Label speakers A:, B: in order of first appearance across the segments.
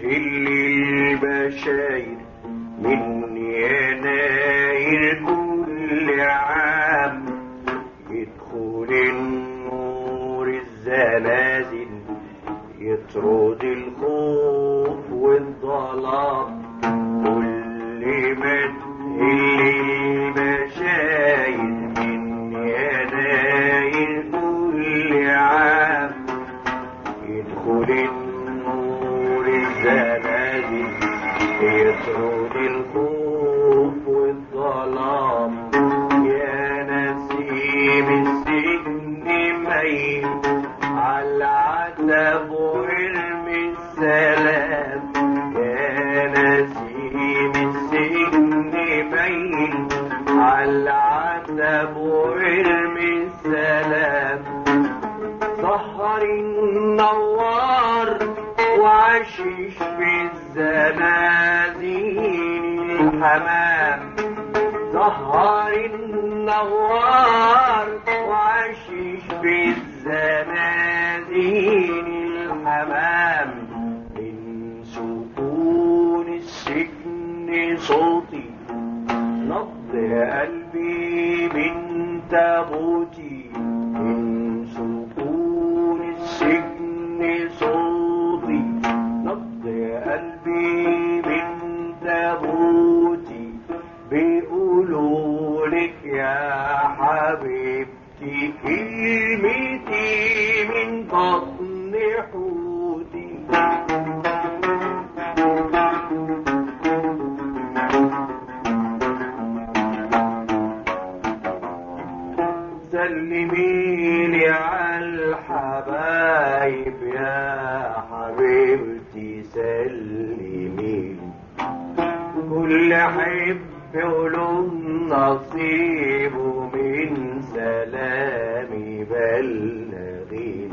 A: اللي البشاير من يناير كل عام يدخل النور الزلازل يطرد الخوف والظلام كل ما اللي البشاير من يناير كل عام يدخل النور الزلازل يطرد الخوف والظلام يا نسيم السجن ميل على العتب وارمي السلام يا نسيم السجن ميل على العتب وارمي السلام سهر النوار وعشش بالزنازين الحمام سهر النوار وعشش بالزنازين الحمام من سكون السجن صوتي نبض قلبي من تابوتي من سكون السجن صوتي نبض قلبي من تابوتي بيقولوا لك يا حبيبتي كلمتي من بطن حوتي سلميلي على الحبايب يا حبيبتي سلميلي كل حب وله نصيبه من سلامي بلغيني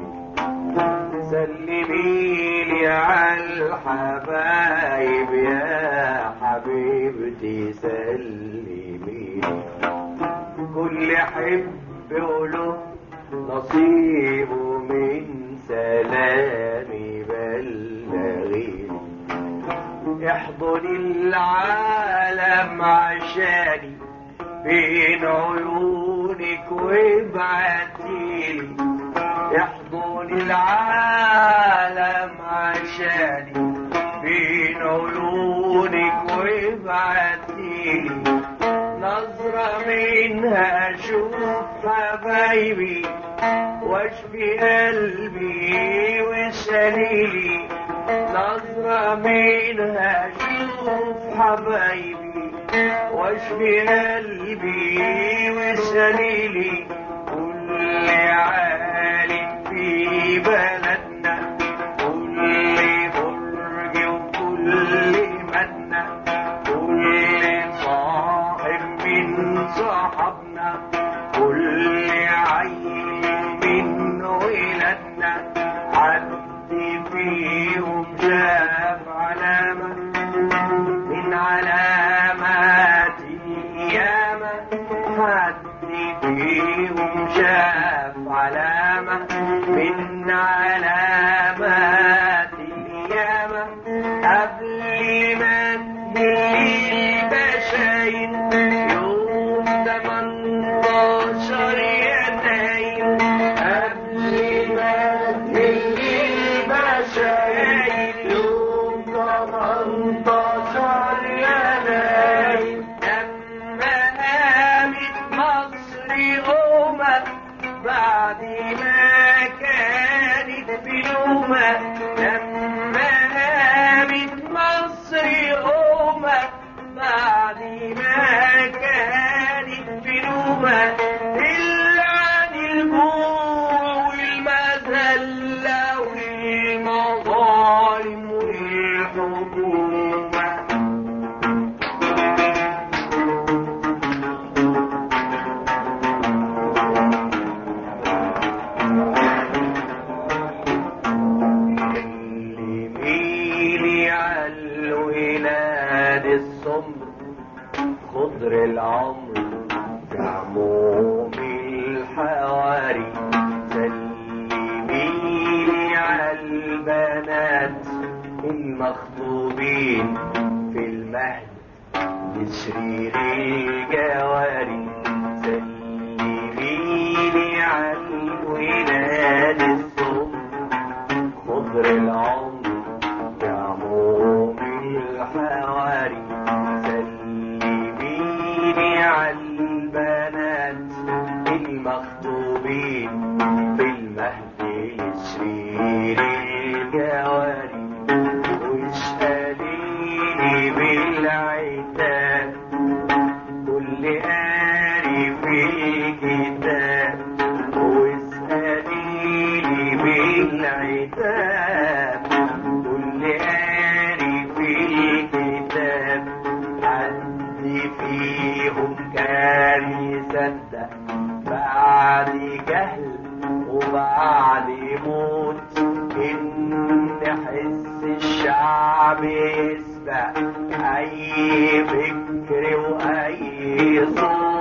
A: سلميلي على الحبايب يا حبيبتي سلميلي كل حب وله نصيبه من سلامي بلغيني احضن العالم عشاني بين عيونك وابعتيلي احضن العالم عشاني بين عيونك وابعتيلي نظرة منها اشوف حبايبي واشفي قلبي وسليلي نظرة منها اشوف حبايبي واشفي قلبي وسليلي كل عالم في بلدنا كل برج وكل مدنة كل صاحب من صاحبنا كل عيل من ولادنا عدي فيهم شاف علامة من علامات القيامة عدي فيهم شاف علامة من علامات القيامة قبل ما تجيلي بشاين يوم تمنتاشر يناير قبل ما تجيلي بشاين يوم تمنتاشر يناير لما قامت مصر قومت بعد ما كانت بلومة لما قامت مصر قومت بعد ما كانت بلومة إلا عن الجوع والمذلة والمظالم والحكومة اللي على الولاد السمر خضر العمر في عموم الحواري سلميلي على البنات المخطوبين في المهد لشرير الجواري سلميني عن ولاد الصم خضر العمر يعموم الحواري سلميني عن البنات المخطوبين في المهد لشرير الجواري واسأليني بالعتاب كل قاري في الكتاب واسأليني بالعتاب كل قاري في الكتاب حد فيهم كان يصدق بعد جهل وبعد موت ان حس الشعب يسبق اي فكر واي صوت